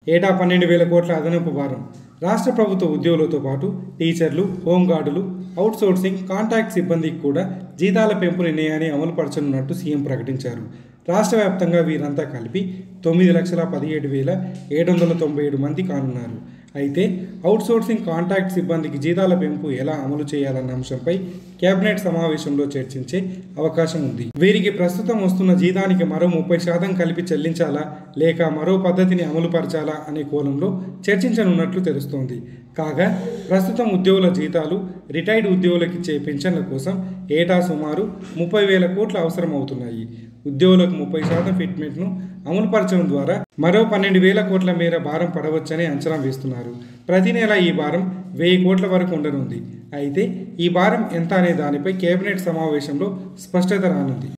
ఏటా పన్నెండు వేల కోట్ల అదనపు భారం రాష్ట్ర ప్రభుత్వ ఉద్యోగులతో పాటు టీచర్లు హోంగార్డులు అవుట్సోర్సింగ్ కాంట్రాక్ట్ సిబ్బందికి కూడా జీతాల పెంపు నిర్ణయాన్ని అమలుపరచనున్నట్టు సీఎం ప్రకటించారు రాష్ట్ర వ్యాప్తంగా వీరంతా కలిపి తొమ్మిది లక్షల పదిహేడు వేల ఏడు వందల తొంభై ఏడు మంది కానున్నారు అయితే అవుట్సోర్సింగ్ కాంట్రాక్ట్ సిబ్బందికి జీతాల పెంపు ఎలా అమలు చేయాలన్న అంశంపై కేబినెట్ సమావేశంలో చర్చించే అవకాశం ఉంది వీరికి ప్రస్తుతం వస్తున్న జీతానికి మరో ముప్పై శాతం కలిపి చెల్లించాలా లేక మరో పద్ధతిని అమలుపరచాలా అనే కోణంలో చర్చించనున్నట్లు తెలుస్తోంది కాగా ప్రస్తుతం ఉద్యోగుల జీతాలు రిటైర్డ్ ఉద్యోగులకు ఇచ్చే పెన్షన్ల కోసం ఏటా సుమారు ముప్పై వేల కోట్లు అవసరం అవుతున్నాయి ఉద్యోగులకు ముప్పై శాతం ఫిట్మెంట్ను అమలుపరచడం ద్వారా మరో పన్నెండు వేల కోట్ల మేర భారం పడవచ్చని అంచనా వేస్తున్నారు ప్రతి నెల ఈ భారం వెయ్యి కోట్ల వరకు ఉండనుంది అయితే ఈ భారం ఎంత అనే దానిపై కేబినెట్ సమావేశంలో స్పష్టత రానుంది